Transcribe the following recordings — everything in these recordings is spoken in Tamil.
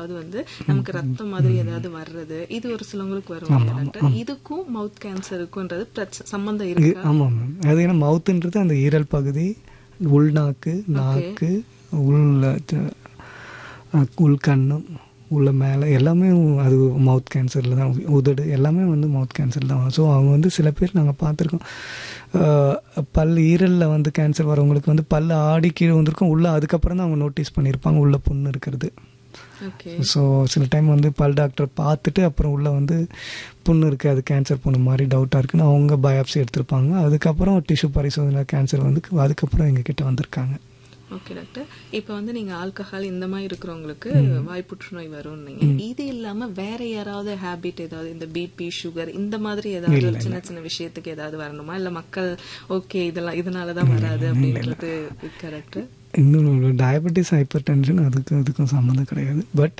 ஏதாவது வந்து நமக்கு ரத்தம் மாதிரி ஏதாவது வர்றது இது ஒரு சிலவங்களுக்கு வரும் இல்லையா டாக்டர் இதுக்கும் மவுத் கேன்சருக்கும்ன்றது பிரச்ச- சம்பந்தம் இருக்கா ஆமாம் மேம் அது ஏன்னா மவுத்துன்றது அந்த ஈரல் பகுதி உள்நாக்கு நாக்கு உள் த- அஹ், உள்கண்ணு உள்ள மேலே எல்லாமே அது மவுத் கேன்சரில் தான் உதடு எல்லாமே வந்து மவுத் கேன்சர் தான் ஸோ அவங்க வந்து சில பேர் நாங்கள் பார்த்துருக்கோம் அஹ், பல் ஈரலில் வந்து கேன்சர் வரவங்களுக்கு வந்து பல் ஆடி கீழே வந்திருக்கும் உள்ளே அதுக்கப்புறம் தான் அவங்க நோட்டீஸ் பண்ணியிருப்பாங்க உள்ள புண்ணு இருக்கிறது ஓகே ஸோ சில டைம் வந்து பல் டாக்டர் பார்த்துட்டு அப்புறம் உள்ளே வந்து புண்ணு இருக்குது அது கேன்சர் புண்ணு மாதிரி டவுட்டாக இருக்குன்னு அவங்க பயாப்சி எடுத்திருப்பாங்க அதுக்கப்புறம் டிஷ்யூ பரிசோதனை கேன்சர் வந்து அதுக்கப்புறம் எங்ககிட்ட வந்திருக்காங்க ஓகே டாக்டர் இப்போ வந்து நீங்க ஆல்கஹால் இந்த மாதிரி இருக்கிறவங்களுக்கு வாய் புற்றுநோய் வரும் நீங்க இது இல்லாம வேற யாராவது ஹேபிட் ஏதாவது இந்த பிபி சுகர் இந்த மாதிரி ஏதாவது ஒரு சின்ன சின்ன விஷயத்துக்கு ஏதாவது வரணுமா இல்ல மக்கள் ஓகே இதெல்லாம் இதனாலதான் வராது அப்படின்றது இருக்கா டாக்டர் இன்னும் டயபெட்டிஸ் ஹைப்பர் டென்ஷன் அதுக்கு அதுக்கும் சம்மந்தம் கிடையாது பட்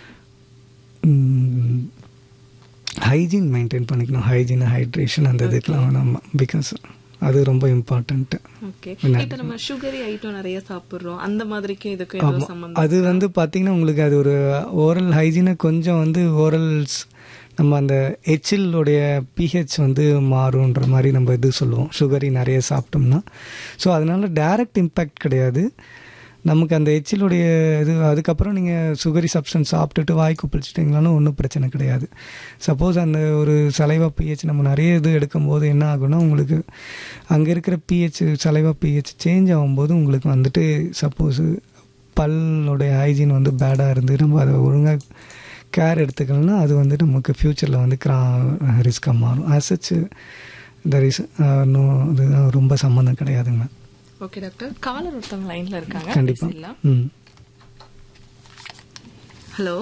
ஹைஜீன் மெயின்டைன் பண்ணிக்கணும் ஹைஜீன் ஹைட்ரேஷன் அந்த இதுக்கெலாம் நம்ம பிகாஸ் அது ரொம்ப இம்பார்ட்டண்ட்டு ஓகே இப்போ நம்ம சுகரி ஐட்டம் நிறைய சாப்பிடுறோம் அந்த மாதிரிக்கும் இதுக்கும் ஏதோ சம்பந்தம் அது வந்து பார்த்தீங்கன்னா உங்களுக்கு அது ஒரு ஓரல் ஹைஜீனை கொஞ்சம் வந்து ஓரல்ஸ் நம்ம அந்த எச்சிலுடைய பிஹெச் வந்து மாறுன்ற மாதிரி நம்ம இது சொல்லுவோம் சுகரி நிறைய சாப்பிட்டோம்னா ஸோ அதனால டைரக்ட் இம்பேக்ட் கிடையாது நமக்கு அந்த எச்சிலுடைய இது அதுக்கப்புறம் நீங்கள் சுகரி சப்ஸ்டன்ஸ் சாப்பிட்டுட்டு வாய் குப்பிச்சிட்டிங்களாலும் ஒன்றும் பிரச்சனை கிடையாது சப்போஸ் அந்த ஒரு சலைவா பிஹெச் நம்ம நிறைய இது எடுக்கும்போது என்ன ஆகும்னா உங்களுக்கு அங்கே இருக்கிற பிஹெச் சலைவா பிஹெச் சேஞ்ச் ஆகும்போது உங்களுக்கு வந்துட்டு சப்போஸ் பல்லோடைய ஹைஜீன் வந்து பேடாக இருந்து நம்ம அதை ஒழுங்காக கேர் எடுத்துக்கலன்னா அது வந்து நமக்கு ஃப்யூச்சரில் வந்து கிரா ரிஸ்க்காக மாறும் அசச்சு தர் இஸ் நோ இது ரொம்ப சம்மந்தம் கிடையாதுங்க ஓகே டாக்டர் காலர் ஒருத்தவங்க லைன்ல இருக்காங்க கண்டிப்பா. பேசிடலாம் ம் ஹலோ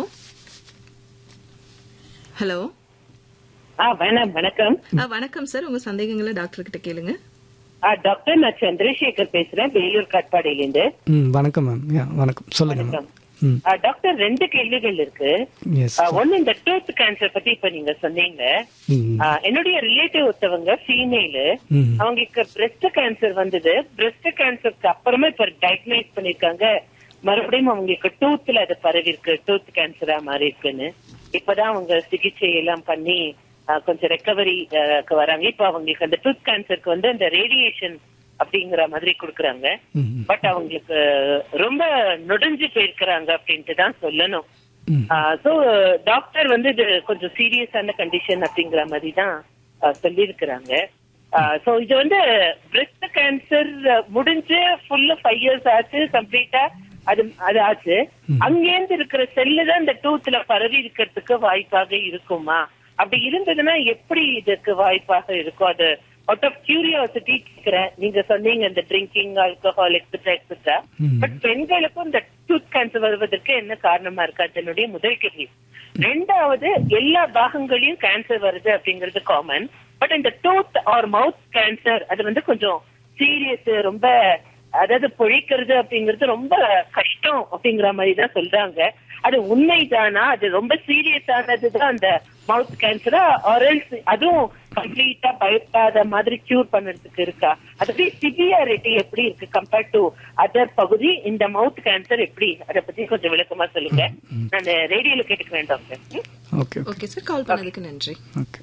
ஹலோ ஆ வணக்கம் வணக்கம் வணக்கம் சார் உங்க சந்தேகங்களை டாக்டர் கிட்ட கேளுங்க ஆ, டாக்டர் நான் சந்திரசேகர் பேசுறேன் வேலூர் காட்பாடியிலிருந்து ம் வணக்கம் மேம் யா வணக்கம் சொல்லுங்கள் மேம் ம் ஆ, டாக்டர் ரெண்டு கேள்விகள் இருக்கு எஸ் ஆ, ஒண்ணு இந்த டூத் கேன்சர் பத்தி இப்ப நீங்க சொன்னீங்க ம் ஆ, என்னுடைய ரிலேட்டிவ் ஒருத்தவங்க ஃபீமேலு ம் அவங்களுக்கு பிரஸ்ட் கேன்சர் வந்தது பிரஸ்ட் கேன்சருக்கு அப்புறமா இப்ப டயக்னைஸ் பண்ணிருக்காங்க மறுபடியும் அவங்களுக்கு டூத்ல அது பரவி இருக்கு டூத் கேன்சரா மாறி இருக்குன்னு இப்பதான் அவங்க சிகிச்சை எல்லாம் பண்ணி ஆ, கொஞ்சம் ரெக்கவரி வராங்க இப்ப அவங்களுக்கு அந்த டூத் கேன்சருக்கு வந்து அந்த ரேடியேஷன் அப்படிங்கிற மாதிரி கொடுக்கறாங்க ம் பட் அவங்களுக்கு ரொம்ப நொடிஞ்சு போயிருக்கிறாங்க அப்படின்ட்டு தான் சொல்லணும் ம் சோ டாக்டர் வந்து இது கொஞ்சம் சீரியஸான கண்டிஷன் அப்படிங்கிற மாதிரி தான் சொல்லியிருக்கிறாங்க சோ இது வந்து பிரெஸ்ட் கேன்சர் முடிஞ்சு ஃபுல்லா ஃபைவ் இயர்ஸ் ஆச்சு கம்ப்ளீட்டா அது அது ஆச்சு அங்கேருந்து இருக்கிற செல்லு தான் இந்த டூத்ல பரவி இருக்கிறதுக்கு வாய்ப்பாக இருக்குமா அப்படி இருந்ததுன்னா எப்படி இதுக்கு வாய்ப்பாக இருக்கும் அது அவுட் ஆஃப் கியூரியாசிட்டி கேக்குறேன் நீங்க சொன்னீங்க இந்த ட்ரிங்கிங் ஆல்கஹால் எக்ஸெட்ரா எக்ஸெட்ரா ம். பட் பெண்களுக்கும் இந்த டூத் கேன்சர் வருவதற்கு என்ன காரணமா இருக்கு அதனுடைய முதல் கேள்வி ரெண்டாவது எல்லா பாகங்களையும் கேன்சர் வருது அப்படிங்கிறது காமன் பட் இந்த டூத் ஆர் மவுத் கேன்சர் அது வந்து கொஞ்சம் சீரியஸ் ரொம்ப அதாவது பொழிக்கிறது அப்படிங்கிறது ரொம்ப கஷ்டம் அப்படிங்கிற மாதிரி தான் சொல்றாங்க அது உண்மைதானா அது ரொம்ப சீரியஸானதுதான் அந்த மவுத் கேன்சரா ஆரல்ஸ் அதுவும் கம்ப்ளீட்டா பயப்படாத மாதிரி கியூர் பண்ணுறதுக்கு இருக்கா அது சிவியாரிட்டி எப்படி இருக்கு கம்பேர்ட் டு அதர் பகுதி இந்த மவுத் கேன்சர் எப்படி அதை பத்தி கொஞ்சம் விளக்கமா சொல்லுங்க நான் ரேடியோல கேட்டுக்கிறேன் டாக்டர் ம்? ஓகே ஓகே சார் கால் பண்ணதுக்கு நன்றி ஓகே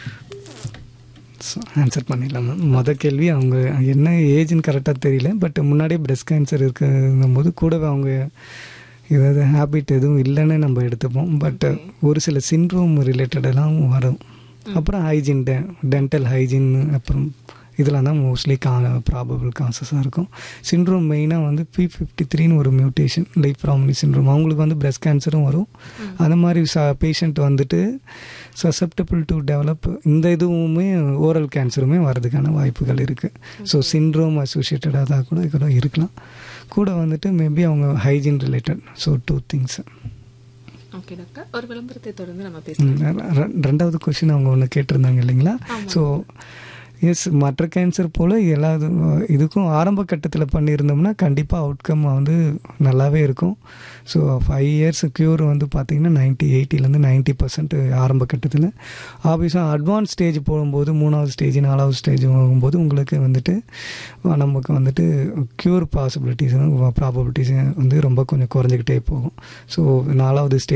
ஸோ ஆன்சர் பண்ணிடலாம் மேம் மொதல் கேள்வி அவங்க என்ன ஏஜ்னு கரெக்டாக தெரியல பட் முன்னாடியே பிரஸ்ட் கேன்சர் இருக்குங்கும் போது கூடவே அவங்க ஏதாவது ஹேபிட் எதுவும் இல்லைன்னு நம்ம எடுத்துப்போம் பட் ஒரு சில சின்ரோம் ரிலேட்டடெல்லாம் வரும் அப்புறம் ஹைஜீன் டெ டென்டல் ஹைஜீன் அப்புறம் இதெல்லாம் தான் மோஸ்ட்லி கா ப்ராபபிள் காசஸாக இருக்கும் சின்ரோம் மெயினாக வந்து பி ஃபிஃப்டி த்ரீன்னு ஒரு மியூட்டேஷன் லைஃப் ப்ராமனி சின்ரோம் அவங்களுக்கு வந்து பிரஸ்ட் கேன்சரும் வரும் அந்த மாதிரி ச பேஷண்ட் வந்துட்டு சசப்டபிள் டு டெவலப் இந்த இதுவுமே ஓரல் கேன்சருமே வரதுக்கான வாய்ப்புகள் இருக்குது ஸோ சின்ரோம் அசோசியேட்டடாக தான் கூட கூட இருக்கலாம் கூட வந்துட்டு மேபி அவங்க hygiene related so two things okay doctor ஒரு விளம்பரத்தை தொடர்ந்து நம்ம பேசலாம் ரெண்டாவது கொஷின் அவங்க ஒன்று கேட்டிருந்தாங்க இல்லைங்களா ஸோ எஸ் மற்ற கேன்சர் போல் எல்லா இது- இதுக்கும் ஆரம்ப கட்டத்தில் பண்ணியிருந்தோம்னா கண்டிப்பாக அவுட்கம் வந்து நல்லாவே இருக்கும் ஸோ ஃபைவ் இயர்ஸ் க்யூர் வந்து பார்த்திங்கன்னா நைன்ட்டி எயிட்டிலேருந்து நைன்ட்டி பர்சன்ட் ஆரம்ப கட்டத்தில் ஆப்வியஸாக அட்வான்ஸ் ஸ்டேஜ் போகும்போது மூணாவது ஸ்டேஜ் நாலாவது ஸ்டேஜ் போகும்போது உங்களுக்கு வந்துட்டு நமக்கு வந்துட்டு க்யூர் பாசிபிலிட்டிஸ் ப்ராபபிலிட்டிஸ் வந்து ரொம்ப கொஞ்சம் குறைஞ்சிக்கிட்டே போகும் ஸோ நாலாவது ஸ்டேஜ்